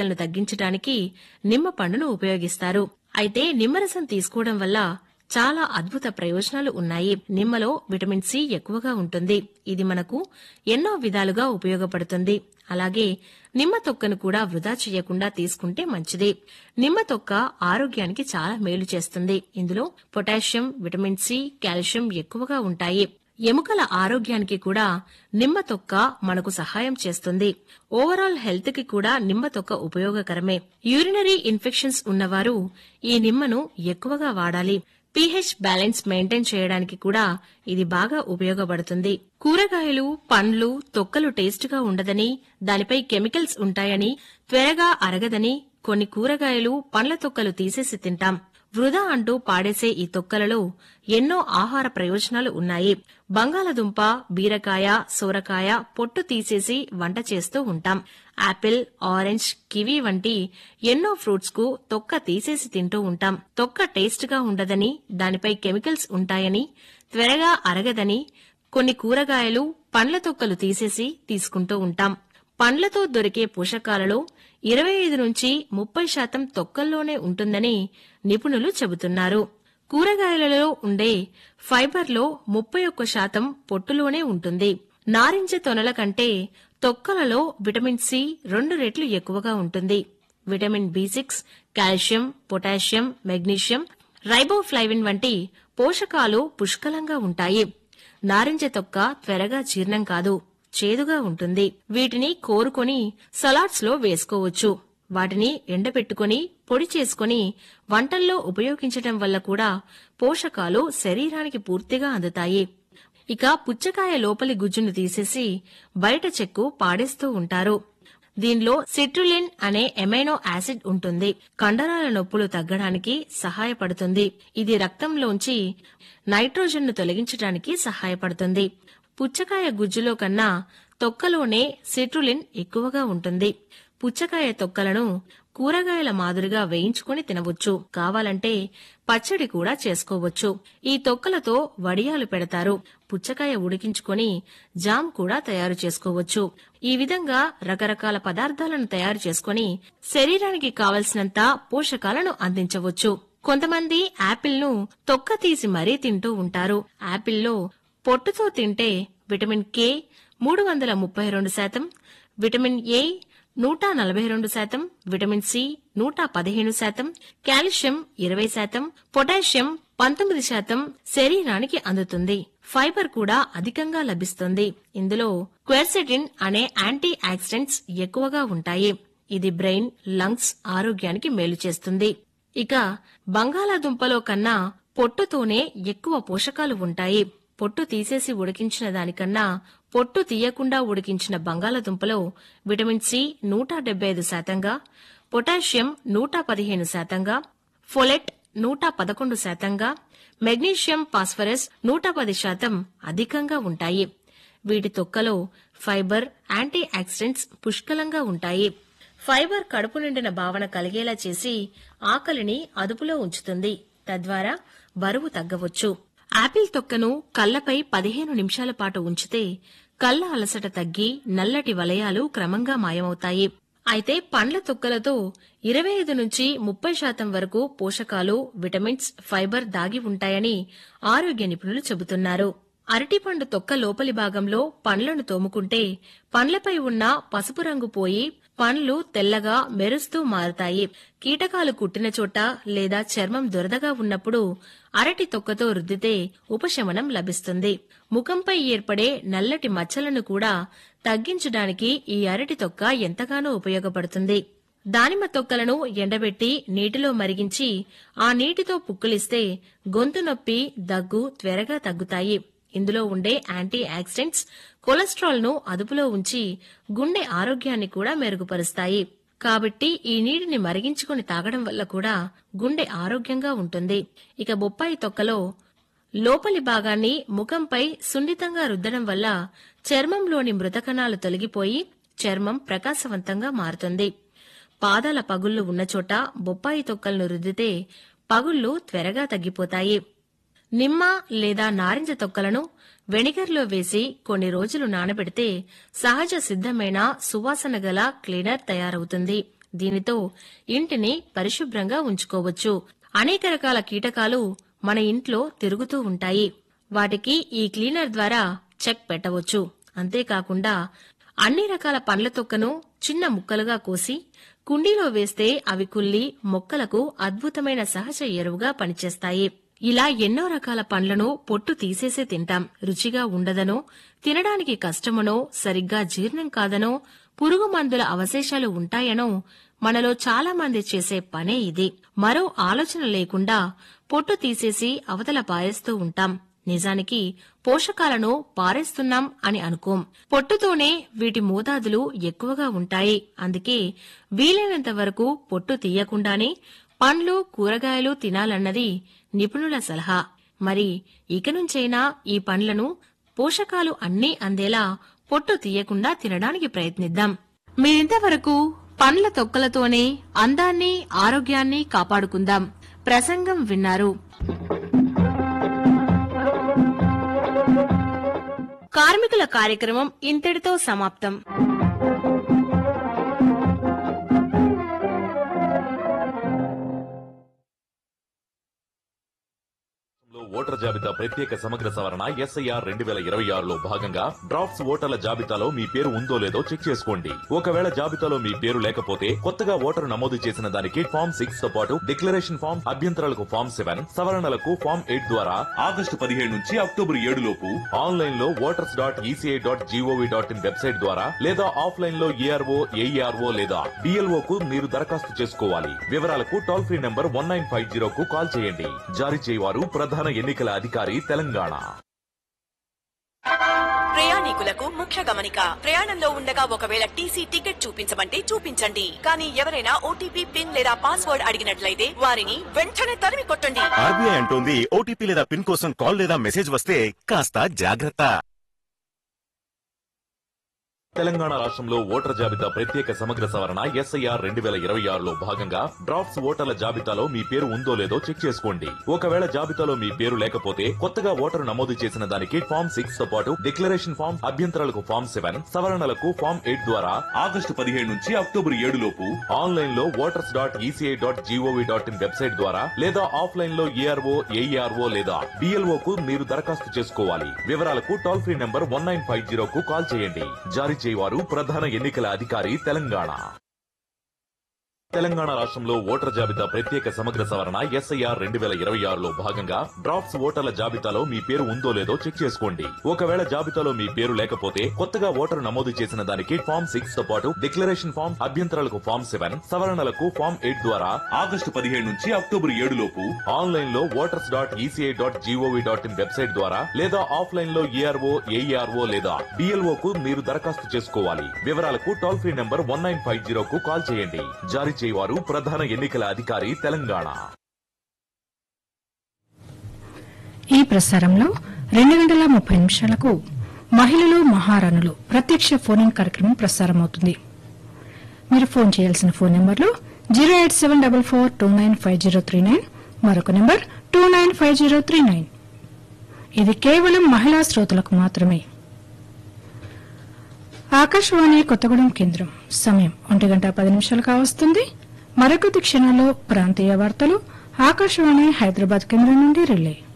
ఉష్ణోగ్రతలను తగ్గించడానికి నిమ్మ పండును ఉపయోగిస్తారు అయితే నిమ్మరసం తీసుకోవడం వల్ల చాలా అద్భుత ప్రయోజనాలు ఉన్నాయి నిమ్మలో విటమిన్ సి ఎక్కువగా ఉంటుంది ఇది మనకు ఎన్నో విధాలుగా ఉపయోగపడుతుంది అలాగే నిమ్మ తొక్కను కూడా వృధా చేయకుండా తీసుకుంటే మంచిది నిమ్మ తొక్క ఆరోగ్యానికి చాలా మేలు చేస్తుంది ఇందులో పొటాషియం విటమిన్ సి కాల్షియం ఎక్కువగా ఉంటాయి ఎముకల ఆరోగ్యానికి కూడా నిమ్మ తొక్క మనకు సహాయం చేస్తుంది ఓవరాల్ హెల్త్ కి కూడా నిమ్మ తొక్క ఉపయోగకరమే యూరినరీ ఇన్ఫెక్షన్స్ ఉన్నవారు ఈ నిమ్మను ఎక్కువగా వాడాలి పీహెచ్ బ్యాలెన్స్ మెయింటైన్ చేయడానికి కూడా ఇది బాగా ఉపయోగపడుతుంది కూరగాయలు పండ్లు తొక్కలు టేస్ట్గా ఉండదని దానిపై కెమికల్స్ ఉంటాయని త్వరగా అరగదని కొన్ని కూరగాయలు పండ్ల తొక్కలు తీసేసి తింటాం వృధా అంటూ పాడేసే ఈ తొక్కలలో ఎన్నో ఆహార ప్రయోజనాలు ఉన్నాయి బంగాళదుంప బీరకాయ సోరకాయ పొట్టు తీసేసి వంట చేస్తూ ఉంటాం యాపిల్ ఆరెంజ్ కివీ వంటి ఎన్నో ఫ్రూట్స్ కు తొక్క తీసేసి తింటూ ఉంటాం తొక్క టేస్ట్ గా ఉండదని దానిపై కెమికల్స్ ఉంటాయని త్వరగా అరగదని కొన్ని కూరగాయలు పండ్ల తొక్కలు తీసేసి తీసుకుంటూ ఉంటాం పండ్లతో దొరికే పోషకాలలో ఇరవై ఐదు నుంచి ముప్పై శాతం తొక్కల్లోనే ఉంటుందని నిపుణులు చెబుతున్నారు కూరగాయలలో ఉండే ఫైబర్లో ముప్పై ఒక్క శాతం పొట్టులోనే ఉంటుంది నారింజ తొనల కంటే తొక్కలలో విటమిన్ సి రెండు రెట్లు ఎక్కువగా ఉంటుంది vitamin B six calcium potassium magnesium riboflavin వంటి పోషకాలు పుష్కలంగా ఉంటాయి నారింజ తొక్క త్వరగా జీర్ణం కాదు చేదుగా ఉంటుంది వీటిని కోరుకొని సలాడ్స్ లో వేసుకోవచ్చు వాటిని ఎండబెట్టుకుని పొడి చేసుకుని వంటల్లో ఉపయోగించటం వల్ల కూడా పోషకాలు శరీరానికి పూర్తిగా అందుతాయి ఇక పుచ్చకాయ లోపలి గుజ్జును తీసేసి బయట చెక్కు పాడేస్తూ ఉంటారు దీనిలో సిట్రులిన్ అనే ఎమైనో యాసిడ్ ఉంటుంది కండరాల నొప్పులు తగ్గడానికి సహాయపడుతుంది ఇది రక్తంలోంచి నైట్రోజన్ను తొలగించడానికి సహాయపడుతుంది పుచ్చకాయ గుజ్జులో కన్నా తొక్కలోనే సిట్రులిన్ ఎక్కువగా ఉంటుంది పుచ్చకాయ తొక్కలను కూరగాయల మాదిరిగా వేయించుకుని తినవచ్చు కావాలంటే పచ్చడి కూడా చేసుకోవచ్చు ఈ తొక్కలతో వడియాలు పెడతారు పుచ్చకాయ ఉడికించుకొని జామ్ కూడా తయారు చేసుకోవచ్చు ఈ విధంగా రకరకాల పదార్థాలను తయారు చేసుకొని శరీరానికి కావలసినంత పోషకాలను అందించవచ్చు కొంతమంది యాపిల్ను తొక్క తీసి మరీ తింటూ ఉంటారు యాపిల్లో పొట్టుతో తింటే విటమిన్ కే మూడు వందల ముప్పై రెండు శాతం విటమిన్ ఏ నూట నలభై రెండు శాతం విటమిన్ సి నూట పదిహేను శాతం కాల్షియం ఇరవై శాతం పొటాషియం పంతొమ్మిది శాతం శరీరానికి అందుతుంది ఫైబర్ కూడా అధికంగా లభిస్తుంది ఇందులో క్వెర్సెటిన్ అనే యాంటీ ఆక్సిడెంట్స్ ఎక్కువగా ఉంటాయి ఇది బ్రెయిన్ లంగ్స్ ఆరోగ్యానికి మేలు చేస్తుంది ఇక బంగాళాదుంపలో కన్నా పొట్టుతోనే ఎక్కువ పోషకాలు ఉంటాయి పొట్టు తీసేసి ఉడికించిన దానికన్నా పొట్టు తీయకుండా ఉడికించిన బంగాళదుంపలో విటమిన్ సి నూట డెబ్బై ఐదు శాతంగా పొటాషియం నూట పదిహేను శాతంగా ఫోలెట్ నూట పదకొండు శాతంగా మెగ్నీషియం ఫాస్ఫరస్ నూట పది శాతం అధికంగా ఉంటాయి వీటి తొక్కలో ఫైబర్ యాంటీ ఆక్సిడెంట్స్ పుష్కలంగా ఉంటాయి ఫైబర్ కడుపు నిండిన భావన కలిగేలా చేసి ఆకలిని అదుపులో ఉంచుతుంది తద్వారా బరువు తగ్గవచ్చు ఆపిల్ తొక్కను కళ్లపై పదిహేను నిమిషాల పాటు ఉంచితే కళ్ల అలసట తగ్గి నల్లటి వలయాలు క్రమంగా మాయమవుతాయి అయితే పండ్ల తొక్కలతో ఇరవై ఐదు నుంచి ముప్పై శాతం వరకు పోషకాలు విటమిన్స్ ఫైబర్ దాగి ఉంటాయని ఆరోగ్య నిపుణులు చెబుతున్నారు అరటిపండు తొక్క లోపలి భాగంలో పండ్లను తోముకుంటే పండ్లపై ఉన్న పసుపు రంగు పోయి పండ్లు తెల్లగా మెరుస్తూ మారుతాయి కీటకాలు కుట్టిన చోట లేదా చర్మం దురదగా ఉన్నప్పుడు అరటి తొక్కతో రుద్దితే ఉపశమనం లభిస్తుంది ముఖంపై ఏర్పడే నల్లటి మచ్చలను కూడా తగ్గించడానికి ఈ అరటి తొక్క ఎంతగానో ఉపయోగపడుతుంది దానిమ్మ తొక్కలను ఎండబెట్టి నీటిలో మరిగించి ఆ నీటితో పుక్కిలిస్తే గొంతు నొప్పి దగ్గు త్వరగా తగ్గుతాయి ఇందులో ఉండే యాంటీ ఆక్సిడెంట్స్ కొలెస్ట్రాల్ ను అదుపులో ఉంచి గుండె ఆరోగ్యాన్ని కూడా మెరుగుపరుస్తాయి కాబట్టి ఈ నీటిని మరిగించుకుని తాగడం వల్ల కూడా గుండె ఆరోగ్యంగా ఉంటుంది ఇక బొప్పాయి తొక్కలో లోపలి భాగాన్ని ముఖంపై సున్నితంగా రుద్దడం వల్ల చర్మంలోని మృతకణాలు తొలగిపోయి చర్మం ప్రకాశవంతంగా మారుతుంది పాదాల పగుళ్లు ఉన్న చోట బొప్పాయి తొక్కలను రుద్దితే పగుళ్లు త్వరగా తగ్గిపోతాయి నిమ్మ లేదా నారింజ తొక్కలను వెనిగర్లో వేసి కొన్ని రోజులు నానబెడితే సహజ సిద్ధమైన సువాసన గల క్లీనర్ తయారవుతుంది దీనితో ఇంటిని పరిశుభ్రంగా ఉంచుకోవచ్చు అనేక రకాల కీటకాలు మన ఇంట్లో తిరుగుతూ ఉంటాయి వాటికి ఈ క్లీనర్ ద్వారా చెక్ పెట్టవచ్చు అంతేకాకుండా అన్ని రకాల పండ్ల తొక్కను చిన్న ముక్కలుగా కోసి కుండీలో వేస్తే అవి కుల్లి మొక్కలకు అద్భుతమైన సహజ ఎరువుగా పనిచేస్తాయి ఇలా ఎన్నో రకాల పండ్లను పొట్టు తీసేసే తింటాం రుచిగా ఉండదనో తినడానికి కష్టమనో సరిగ్గా జీర్ణం కాదనో పురుగు మందుల అవశేషాలు ఉంటాయనో మనలో చాలా మంది చేసే పనే ఇది మరో ఆలోచన లేకుండా పొట్టు తీసేసి అవతల పారేస్తూ ఉంటాం నిజానికి పోషకాలను పారేస్తున్నాం అని అనుకోం పొట్టుతోనే వీటి మోతాదులు ఎక్కువగా ఉంటాయి అందుకే వీలైనంత వరకు పొట్టు తీయకుండానే పండ్లు కూరగాయలు తినాలన్నది నిపుణుల సలహా మరి ఇక నుంచైనా ఈ పండ్లను పోషకాలు అన్నీ అందేలా పొట్టు తీయకుండా తినడానికి ప్రయత్నిద్దాం మీరింతవరకు పండ్ల తొక్కలతోనే అందాన్ని ఆరోగ్యాన్ని కాపాడుకుందాం ప్రసంగం విన్నారు కార్మికుల కార్యక్రమం ఇంతటితో సమాప్తం లో ఓటర్ జాబితా ప్రత్యేక సమగ్ర సవరణ ఎస్ఐఆర్ రెండు వేల ఇరవై ఆరులో భాగంగా డ్రాఫ్ట్స్ ఓటర్ల జాబితాలో మీ పేరు ఉందో లేదో చెక్ చేసుకోండి ఒకవేళ జాబితాలో మీ పేరు లేకపోతే కొత్తగా ఓటరు నమోదు చేసిన దానికి ఫామ్ సిక్స్ తో పాటు డిక్లరేషన్ ఫామ్ అభ్యంతరాలకు ఫామ్ సెవెన్ సవరణలకు ఫామ్ ఎయిట్ ద్వారా ఆగస్టు పదిహేడు నుంచి అక్టోబర్ ఏడు లోపు ఆన్లైన్ లో voters dot ECI dot GOV dot in website ద్వారా లేదా ఆఫ్లైన్ లో ఏఆర్ఓ ఏఈఆర్ఓ లేదా డిఎల్ఓ కు మీరు దరఖాస్తు చేసుకోవాలి వివరాలకు toll free number one nine five zero కు కాల్ చేయండి జారీ చేయవారు ప్రధాన ఎన్నికల అధికారి తెలంగాణ ప్రయాణికులకు ముఖ్య గమనిక ప్రయాణంలో ఉండగా ఒకవేళ టీసీ టికెట్ చూపించమంటే చూపించండి కానీ ఎవరైనా ఓటీపీ పిన్ లేదా పాస్వర్డ్ అడిగినట్లయితే వారిని వెంటనే తరిమి కొట్టండి ఆర్బీఐ అంటోంది ఓటీపీ లేదా పిన్ కోసం కాల్ లేదా మెసేజ్ వస్తే కాస్త జాగ్రత్త తెలంగాణ రాష్ట్రంలో ఓటర్ జాబితా ప్రత్యేక సమగ్ర సవరణ ఎస్ఐఆర్ రెండు వేల ఇరవై ఆరులో భాగంగా డ్రాఫ్ట్స్ ఓటర్ల జాబితాలో మీ పేరు ఉందో లేదో చెక్ చేసుకోండి ఒకవేళ జాబితాలో మీ పేరు లేకపోతే కొత్తగా ఓటరు నమోదు చేసిన దానికి ఫామ్ సిక్స్ తో పాటు డిక్లరేషన్ ఫామ్ అభ్యంతరాలకు ఫామ్ సెవెన్ సవరణలకు ఫామ్ ఎయిట్ ద్వారా ఆగస్టు పదిహేడు నుంచి అక్టోబర్ ఏడు లోపు ఆన్లైన్ లో voters dot ECI dot GOV dot in website ద్వారా లేదా ఆఫ్లైన్ లో ఏఆర్ఓ ఏఈఆర్ఓ లేదా డిఎల్ఓ కు మీరు దరఖాస్తు చేసుకోవాలి వివరాలకు toll free number one nine five zero కు కాల్ చేయండి జారీ చేయవారు ప్రధాన ఎన్నికల అధికారి తెలంగాణ తెలంగాణ రాష్ట్రంలో ఓటర్ జాబితా ప్రత్యేక సమగ్ర సవరణ ఎస్ఐఆర్ రెండు వేల ఇరవై ఆరులో భాగంగా డ్రాఫ్ట్స్ ఓటర్ల జాబితాలో మీ పేరు ఉందో లేదో చెక్ చేసుకోండి ఒకవేళ జాబితాలో మీ పేరు లేకపోతే కొత్తగా ఓటరు నమోదు చేసిన దానికి ఫామ్ సిక్స్ తో పాటు డిక్లరేషన్ ఫామ్ అభ్యంతరాలకు ఫామ్ సెవెన్ సవరణలకు ఫామ్ ఎయిట్ ద్వారా ఆగస్టు పదిహేడు నుంచి అక్టోబర్ ఏడు లోపు ఆన్లైన్ లో voters dot ECI dot GOV dot in website ద్వారా లేదా ఆఫ్లైన్ లో ఏఆర్ఓ ఏఈఆర్ఓ లేదా డిఎల్ఓ కు మీరు దరఖాస్తు చేసుకోవాలి వివరాలకు toll free number one nine five zero కు కాల్ చేయండి జారీ చేయవారు ప్రధాన ఎన్నికల అధికారి తెలంగాణ ఈ ప్రసారంలో రెండు గంటల ముప్పై నిమిషాలకు మహిళలు మహారాణులు ప్రత్యక్ష ఫోన్ ఇన్ కార్యక్రమం ప్రసారమవుతుంది మీరు ఫోన్ చేయాల్సిన ఫోన్ నెంబర్లు zero eight seven double four two nine five zero three nine మరొక number two nine five zero three nine ఇది కేవలం మహిళా శ్రోతలకు మాత్రమే ఆకాశవాణి కొత్తగూడెం కేంద్రం సమయం ఒంటి గంట పది నిమిషాలు కావస్తుంది మరికొద్ది క్షణాల్లో ప్రాంతీయ వార్తలు ఆకాశవాణి హైదరాబాద్ కేంద్రం నుండి రిలే